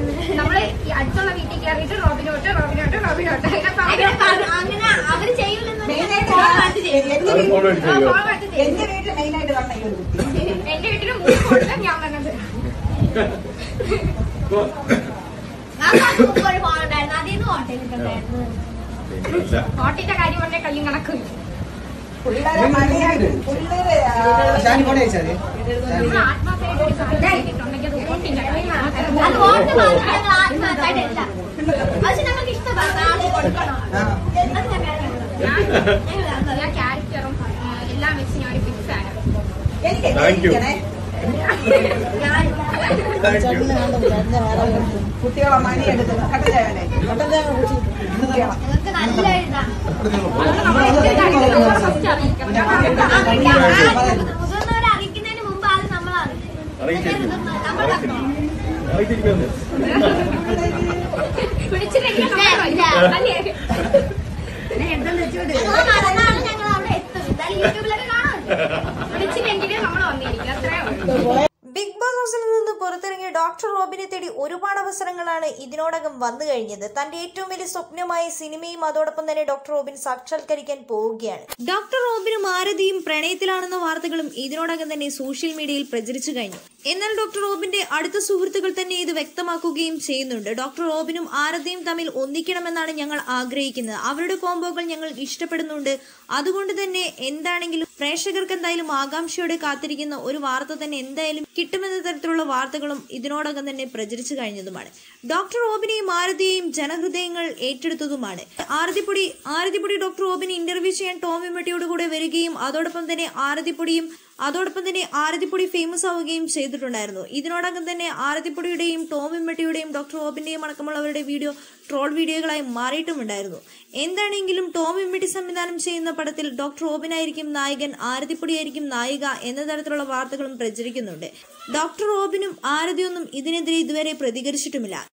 നമ്മള് ഈ അടുത്തുള്ള വീട്ടിൽ കയറിയിട്ട് റോബിനോട്ട് റോബിനോട്ട് റോബിനോട്ട് അങ്ങനെ അങ്ങനെ പറഞ്ഞു. പറഞ്ഞു. അങ്ങനെ അവര് ചെയ്യൂലെന്ന് മെയിനായിട്ട് ഫോൺ കാണിച്ച് ചെയ്യും. എന്റെ അത് ഫോളോ വീട്ടിൽ ആ, ചെയ്യോ ഫോൺ കാണിച്ച് ചെയ്യും. എന്റെ വീട്ടിൽ മെയിനായിട്ട് പറഞ്ഞ ഈ ഒരു കുട്ടി എന്റെ വീട്ടില് മൂന്ന് ഫോണിലാണ് ഞാൻ പറഞ്ഞത് ആ കാലത്ത് മുമ്പ് ഒരു ഫോൺ ഉണ്ടായിരുന്നു അതിൽ നിന്ന് ഫോട്ടോ എടുക്കണ്ടായിരുന്നു പിന്നല്ല ഫോട്ടിന്റെ കാര്യം പറഞ്ഞ കയ്യും കണക്കും പിള്ളേരെ മലയാളി പിള്ളേരെ ആ, ഷാനി ഫോൺ അയച്ചാൽ നമ്മൾ ആത്മാർത്ഥമായിട്ട് ഒരു കാര്യം ചെയ്തിട്ടുണ്ടെങ്കിൽ അത് ഫോട്ടിന്റെ കാര്യം അത് വോട്ട് മാത്രം ഞങ്ങൾ ആത്മാർത്ഥമായിട്ടല്ല പക്ഷെ ഞങ്ങൾക്ക് ഇഷ്ടമാണ് ആൾക്ക് കൊടുക്കണം അത് ഞങ്ങൾ ഞാൻ ക്യാരക്ടറും എല്ലാം വെച്ച് ഞാൻ ഒരു ഫിക്സ് ആണ് എനിക്ക് Thank you. ഇരിക്കണേ. ഞാൻ താങ്ക് യു കുട്ടികളെ മണി എടുക്കുന്നു കട്ടചായനെ കുട്ടികളെ ഞങ്ങൾക്ക് നല്ല ഇതാണ് അതുകൊണ്ട് നമ്മൾ എന്ത് കാര്യത്തിലും ഫസ്റ്റ് അറിയിക്കണം മുതിർന്നവരെ അറിയിക്കുന്നതിന് മുമ്പ് ആദ്യം നമ്മൾ അറിയിക്കും അറിയിച്ചിരിക്കുന്നു നമ്മൾ തക്കണം അറിയിച്ചിരിക്കുന്നു പിടിച്ചില്ലെങ്കിൽ നമ്മൾ വരും. അല്ലേ ഞങ്ങൾ മറന്നാണ് ഞങ്ങൾ അവിടെ എത്തും എന്തായാലും യൂട്യൂബിലൊക്കെ കാണാം വിളിച്ചില്ലെങ്കിലും നമ്മൾ വന്നിരിക്കും അത്രേ ഉള്ളൂ ബിഗ് ബോസ് ഹൗസിൽ നിന്ന് പുറത്തിറങ്ങിയ ഡോക്ടർ റോബിനെ തേടി ഒരുപാട് അവസരങ്ങളാണ് ഇതിനോടകം വന്നു കഴിഞ്ഞത് തന്റെ ഏറ്റവും വലിയ സ്വപ്നമായ സിനിമയും അതോടൊപ്പം തന്നെ ഡോക്ടർ റോബിൻ സാക്ഷാത്കരിക്കാൻ പോവുകയാണ് ഡോക്ടർ റോബിനും ആരതിയും പ്രണയത്തിലാണെന്ന വാർത്തകളും ഇതിനോടകം തന്നെ സോഷ്യൽ മീഡിയയിൽ പ്രചരിച്ചു കഴിഞ്ഞു എന്നാൽ ഡോക്ടർ റോബിന്റെ അടുത്ത സുഹൃത്തുക്കൾ തന്നെ ഇത് വ്യക്തമാക്കുകയും ചെയ്യുന്നുണ്ട് ഡോക്ടർ റോബിനും ആരതിയും തമ്മിൽ ഒന്നിക്കണമെന്നാണ് ഞങ്ങൾ ആഗ്രഹിക്കുന്നത് അവരുടെ കോംബോകൾ ഞങ്ങൾ ഇഷ്ടപ്പെടുന്നുണ്ട് അതുകൊണ്ട് തന്നെ എന്താണെങ്കിലും പ്രേക്ഷകർക്ക് എന്തായാലും ആകാംക്ഷയോടെ കാത്തിരിക്കുന്ന ഒരു വാർത്ത തന്നെ എന്തായാലും കിട്ടുമെന്ന തരത്തിലുള്ള വാർത്തകളും ഇതിനോടകം തന്നെ പ്രചരിച്ചു കഴിഞ്ഞതുമാണ് ഡോക്ടർ റോബിനെയും ആരതിയെയും ജനഹൃദയങ്ങൾ ഏറ്റെടുത്തതുമാണ് ആരതിപ്പൊടി ആരതിപ്പൊടി ഡോക്ടർ റോബിനെ ഇന്റർവ്യൂ ചെയ്യാൻ ടോമി മെട്ടിയോട് കൂടെ വരികയും അതോടൊപ്പം തന്നെ ആരതിപ്പൊടിയും അതോടൊപ്പം തന്നെ ആരതിപ്പൊടി ഫേമസ് ആവുകയും ചെയ്തിട്ടുണ്ടായിരുന്നു ഇതിനോടകം തന്നെ ആരതിപ്പൊടിയുടെയും ടോമി മെട്ടിയുടെയും ഡോക്ടർ റോബിന്റെയും അടക്കമുള്ളവരുടെ വീഡിയോ ട്രോൾ വീഡിയോകളായി മാറിയിട്ടുമുണ്ടായിരുന്നു എന്താണെങ്കിലും ടോമി മെട്ടി സംവിധാനം ചെയ്യുന്ന പടത്തിൽ ഡോക്ടർ റോബിനായിരിക്കും നായകൻ ആരതിപ്പൊടിയായിരിക്കും നായിക എന്ന തരത്തിലുള്ള വാർത്തകളും പ്രചരിക്കുന്നുണ്ട് ഡോക്ടർ റോബിനും ആരതിയൊന്നും ഇതിനെതിരെ ഇതുവരെ പ്രതികരിച്ചിട്ടുമില്ല